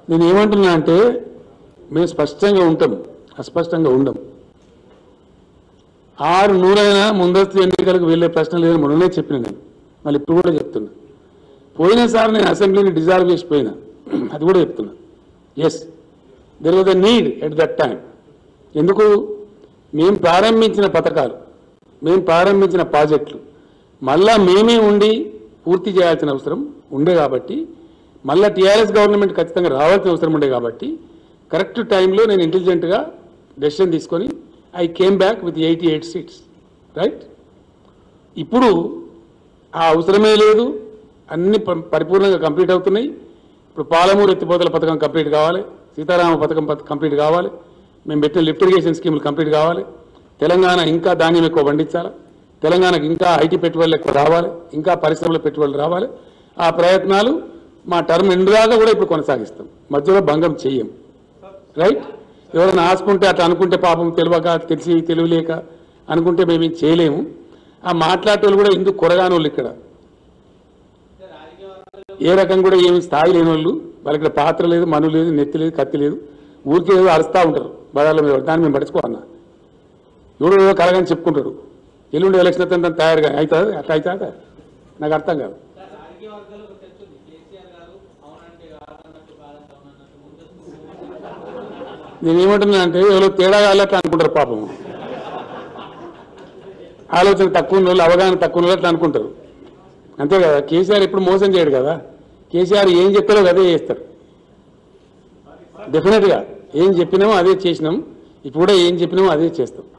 నేను ఏమంటున్నా అంటే మేము స్పష్టంగా ఉంటాం అస్పష్టంగా ఉండం ఆరు నూరైనా ముందస్తు ఎన్నికలకు వెళ్ళే ప్రశ్న లేదని మొన్ననే చెప్పిన నేను మళ్ళీ ఇప్పుడు కూడా చెప్తున్నా పోయినసారి నేను అసెంబ్లీని డిజాల్వ్ చేసిపోయినా అది కూడా చెప్తున్నా as there was a need at that time ఎందుకు మేము ప్రారంభించిన పథకాలు మేము ప్రారంభించిన ప్రాజెక్టులు మళ్ళా మేమే ఉండి పూర్తి చేయాల్సిన అవసరం ఉండే కాబట్టి మళ్ళా టీఆర్ఎస్ గవర్నమెంట్ ఖచ్చితంగా రావాల్సిన అవసరం ఉండే కాబట్టి కరెక్ట్ టైంలో నేను ఇంటెలిజెంట్గా డెసిషన్ తీసుకొని I came back with eighty eight seats right ఇప్పుడు ఆ అవసరమే లేదు అన్ని ప- పరిపూర్ణంగా కంప్లీట్ అవుతున్నాయి ఇప్పుడు పాలమూరు ఎత్తిపోతల పథకం కంప్లీట్ కావాలి సీతారామ పథకం పథ- కంప్లీట్ కావాలి మేము పెట్టిన లిఫ్ట్ ఇరిగేషన్ స్కీములు కంప్లీట్ కావాలి తెలంగాణ ఇంకా ధాన్యం ఎక్కువ పండించాలి తెలంగాణకు ఇంకా ఐటీ పెట్టుబడులు ఎక్కువ రావాలి ఇంకా పరిశ్రమల పెట్టుబడులు రావాలి ఆ ప్రయత్నాలు మా టర్మ్ ఎండ్ దాకా కూడా ఇప్పుడు కొనసాగిస్తాం మధ్యలో భంగం చెయ్యం రైట్ ఎవరైనా ఆసుకుంటే అట్లా అనుకుంటే పాపం తెలియక తెలిసి తెలియలేక అనుకుంటే మేము ఏం చేయలేము ఆ మాట్లాడేటోళ్ళు కూడా ఎందుకు కొరగాని వాళ్ళు ఇక్కడ ఏ రకం కూడా ఏమి స్థాయి లేని వాళ్ళు వాళ్ళకి ఇక్కడ పాత్ర లేదు మను లేదు నెత్తి లేదు కత్తి లేదు ఊరికే ఏదో అరుస్తూ ఉంటారు బజార్ల మీద దాన్ని మేము పడుచుకోవన్నా ఎవడో ఏదో కలగని చెప్పుకుంటారు ఎల్లుండి ఎలక్షన్ అయితే అంతా తయారుగా అవుతుంది అట్లా అవుతుందా నాకు అర్థం కాదు రాజకీయ వర్గాలు ఒక చర్చ ఉంది కేసీఆర్ గారు అవునంటే కాదన్నట్టు కాదంటే అవునన్నట్టు ముందస్తు నేను ఏమంటున్నా అంటే ఎవరో తేడా అట్లా అనుకుంటారు పాపం ఆలోచన తక్కువ ఉన్న వాళ్ళు అవగాహన తక్కువ ఉన్న వాళ్ళు అట్లా అనుకుంటారు అంతే కదా కేసీఆర్ ఎప్పుడు మోసం చేయడు కదా కేసీఆర్ ఏం చెప్పారో అదే చేస్తారు డెఫినెట్గా ఏం చెప్పినామో అదే చేసినాం ఇప్పుడు కూడా ఏం చెప్పినామో అదే చేస్తాం